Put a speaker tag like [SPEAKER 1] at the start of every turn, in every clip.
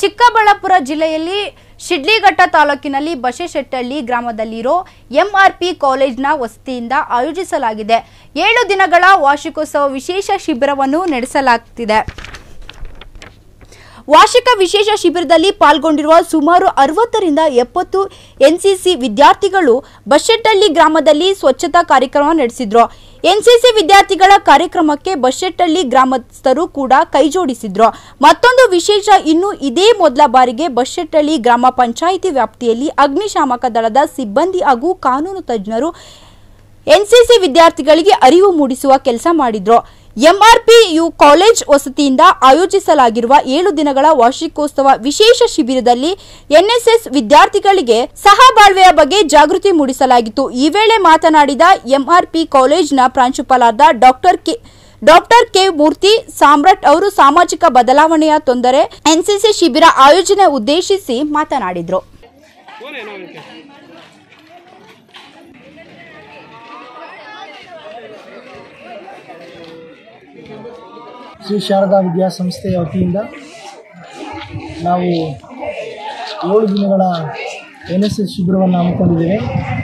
[SPEAKER 1] ಚಿಕ್ಕಬಳ್ಳಾಪುರ ಜಿಲ್ಲೆಯಲ್ಲಿ ಶಿಡ್ಲಿಘಟ್ಟ ತಾಲೂಕಿನಲ್ಲಿ ಬಸೆಶೆಟ್ಟಳ್ಳಿ ಗ್ರಾಮದಲ್ಲಿರೋ ಎಂಆರ್ಪಿ ಕಾಲೇಜ್ನ ವಸತಿಯಿಂದ ಆಯೋಜಿಸಲಾಗಿದೆ ಏಳು ದಿನಗಳ ವಾರ್ಷಿಕೋತ್ಸವ ವಿಶೇಷ ಶಿಬಿರವನ್ನು ನಡೆಸಲಾಗುತ್ತಿದೆ ವಾರ್ಷಿಕ ವಿಶೇಷ ಶಿಬಿರದಲ್ಲಿ ಪಾಲ್ಗೊಂಡಿರುವ ಸುಮಾರು ಅರವತ್ತರಿಂದ ಎಪ್ಪತ್ತು ಎನ್ಸಿಸಿ ವಿದ್ಯಾರ್ಥಿಗಳು ಬಶೆಟ್ಟಳ್ಳಿ ಗ್ರಾಮದಲ್ಲಿ ಸ್ವಚ್ಛತಾ ಕಾರ್ಯಕ್ರಮ ನಡೆಸಿದ್ರು ಎನ್ಸಿಸಿ ವಿದ್ಯಾರ್ಥಿಗಳ ಕಾರ್ಯಕ್ರಮಕ್ಕೆ ಬಶೆಟ್ಟಳ್ಳಿ ಗ್ರಾಮಸ್ಥರು ಕೂಡ ಕೈಜೋಡಿಸಿದ್ರು ಮತ್ತೊಂದು ವಿಶೇಷ ಇನ್ನು ಇದೇ ಮೊದಲ ಬಾರಿಗೆ ಬಶೆಟ್ಟಳ್ಳಿ ಗ್ರಾಮ ಪಂಚಾಯಿತಿ ವ್ಯಾಪ್ತಿಯಲ್ಲಿ ಅಗ್ನಿಶಾಮಕ ದಳದ ಸಿಬ್ಬಂದಿ ಹಾಗೂ ಕಾನೂನು ತಜ್ಞರು ಎನ್ಸಿಸಿ ವಿದ್ಯಾರ್ಥಿಗಳಿಗೆ ಅರಿವು ಮೂಡಿಸುವ ಕೆಲಸ ಮಾಡಿದ್ರು ಎಂಆರ್ಪಿಯು ಕಾಲೇಜ್ ವಸತಿಯಿಂದ ಆಯೋಜಿಸಲಾಗಿರುವ ಏಳು ದಿನಗಳ ವಾರ್ಷಿಕೋತ್ಸವ ವಿಶೇಷ ಶಿಬಿರದಲ್ಲಿ ಎನ್ಎಸ್ಎಸ್ ವಿದ್ಯಾರ್ಥಿಗಳಿಗೆ ಸಹಬಾಳ್ವೆಯ ಬಗ್ಗೆ ಜಾಗೃತಿ ಮೂಡಿಸಲಾಗಿತ್ತು ಈ ವೇಳೆ ಮಾತನಾಡಿದ ಎಂಆರ್ಪಿ ಕಾಲೇಜ್ನ ಪ್ರಾಂಶುಪಾಲರಾದ doctor K doctor K Murthy Samrat ಅವರು ಸಾಮಾಜಿಕ ಬದಲಾವಣೆಯ ತೊಂದರೆ ಎನ್ಸಿಸಿ ಶಿಬಿರ ಆಯೋಜನೆ ಉದ್ದೇಶಿಸಿ ಮಾತನಾಡಿದರು
[SPEAKER 2] ಶ್ರೀ ಶಾರದಾ ವಿದ್ಯಾಸಂಸ್ಥೆಯ ವತಿಯಿಂದ ನಾವು ಏಳು ದಿನಗಳ ಎನ್ ಎಸ್ ಎಸ್ ಶಿಬಿರವನ್ನು ಹಮ್ಮಿಕೊಂಡಿದ್ದೇವೆ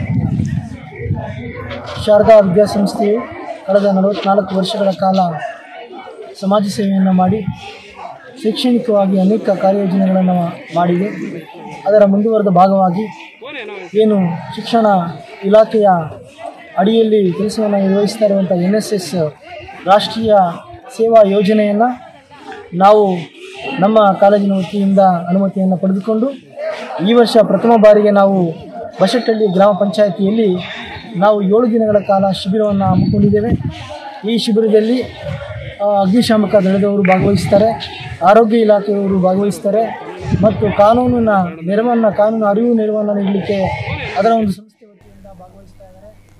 [SPEAKER 2] ಶಾರದಾ ವಿದ್ಯಾಸಂಸ್ಥೆಯು ಕಳೆದ ನಲವತ್ನಾಲ್ಕು ವರ್ಷಗಳ ಕಾಲ ಸಮಾಜ ಸೇವೆಯನ್ನು ಮಾಡಿ ಶೈಕ್ಷಣಿಕವಾಗಿ ಅನೇಕ ಕಾರ್ಯಯೋಜನೆಗಳನ್ನು ಮಾಡಿದೆ ಅದರ ಮುಂದುವರೆದ ಭಾಗವಾಗಿ ಏನು ಶಿಕ್ಷಣ ಇಲಾಖೆಯ ಅಡಿಯಲ್ಲಿ ಕೆಲಸವನ್ನು ನಿರ್ವಹಿಸ್ತಾ ಇರುವಂಥ ಎನ್ ಎಸ್ ಎಸ್ ರಾಷ್ಟ್ರೀಯ ಸೇವಾ ಯೋಜನೆಯನ್ನು ನಾವು ನಮ್ಮ ಕಾಲೇಜಿನ ವತಿಯಿಂದ ಅನುಮತಿಯನ್ನು ಪಡೆದುಕೊಂಡು ಈ ವರ್ಷ ಪ್ರಥಮ ಬಾರಿಗೆ ನಾವು ಬಶೆಟ್ಟಳ್ಳಿ ಗ್ರಾಮ ಪಂಚಾಯಿತಿಯಲ್ಲಿ ನಾವು ಏಳು ದಿನಗಳ ಕಾಲ ಶಿಬಿರವನ್ನು ಹಮ್ಮಿಕೊಂಡಿದ್ದೇವೆ ಈ ಶಿಬಿರದಲ್ಲಿ ಆ, ಅಗ್ನಿಶಾಮಕ ದಳದವರು ಭಾಗವಹಿಸ್ತಾರೆ ಆರೋಗ್ಯ ಇಲಾಖೆಯವರು ಭಾಗವಹಿಸ್ತಾರೆ ಮತ್ತು ಕಾನೂನಿನ ನೆರವನ್ನು ಕಾನೂನು ಅರಿವು ನೆರವನ್ನು ನೀಡಲಿಕ್ಕೆ ಅದರ ಒಂದು ಸಂಸ್ಥೆ ವತಿಯಿಂದ ಭಾಗವಹಿಸ್ತಾ ಇದ್ದಾರೆ